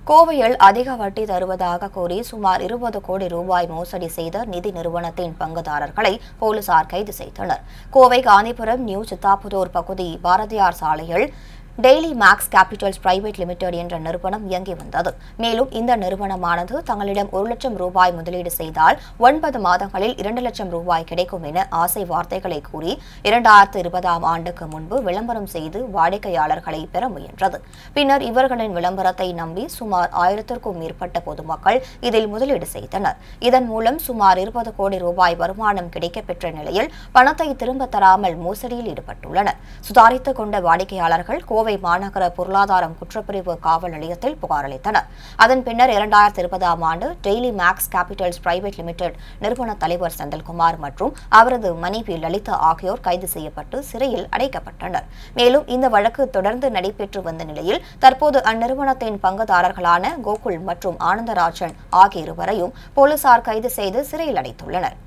கோவையில் அதிக வட்டி தருவதாக கூறி சுமார் இருபது கோடி ரூபாய் மோசடி செய்த நிதி நிறுவனத்தின் பங்குதாரர்களை போலீசார் கைது செய்தனர் கோவை காந்திபுரம் நியூ சித்தாபுதூர் பகுதி பாரதியார் சாலையில் daily max capitals private limited என்ற நிறுவனம் இயங்கி வந்தது மேலும் இந்த நிறுவனமானது தங்களிடம் ஒரு லட்சம் ரூபாய் முதலீடு செய்தால் ஒன்பது மாதங்களில் இரண்டு லட்சம் ரூபாய் கிடைக்கும் என ஆசை வார்த்தைகளை கூறி இரண்டாயிரத்து இருபதாம் ஆண்டுக்கு முன்பு விளம்பரம் செய்து வாடிக்கையாளர்களை பெற முயன்றது பின்னர் இவர்களின் விளம்பரத்தை நம்பி சுமார் ஆயிரத்திற்கும் மேற்பட்ட பொதுமக்கள் இதில் முதலீடு செய்தனர் இதன் மூலம் சுமார் இருபது கோடி ரூபாய் வருமானம் கிடைக்கப்பெற்ற நிலையில் பணத்தை திரும்ப தராமல் மோசடியில் ஈடுபட்டுள்ளனர் சுதாரித்துக் கொண்ட வாடிக்கையாளர்கள் கோவை மாநகர பொருளாதாரம் குற்றப்பிரிவு காவல் நிலையத்தில் புகார் அளித்தனர் அதன் பின்னர் இரண்டாயிரத்தி இருபதாம் ஆண்டு daily max capitals private limited நிறுவன தலைவர் செந்தில்குமார் மற்றும் அவரது மனைவி லலிதா ஆகியோர் கைது செய்யப்பட்டு சிறையில் அடைக்கப்பட்டனர் மேலும் இந்த வழக்கு தொடர்ந்து நடைபெற்று வந்த நிலையில் தற்போது அந்நிறுவனத்தின் பங்குதாரர்களான கோகுல் மற்றும் ஆனந்தராஜன் ஆகிய இருவரையும் போலீசார் கைது செய்து சிறையில் அடைத்துள்ளனர்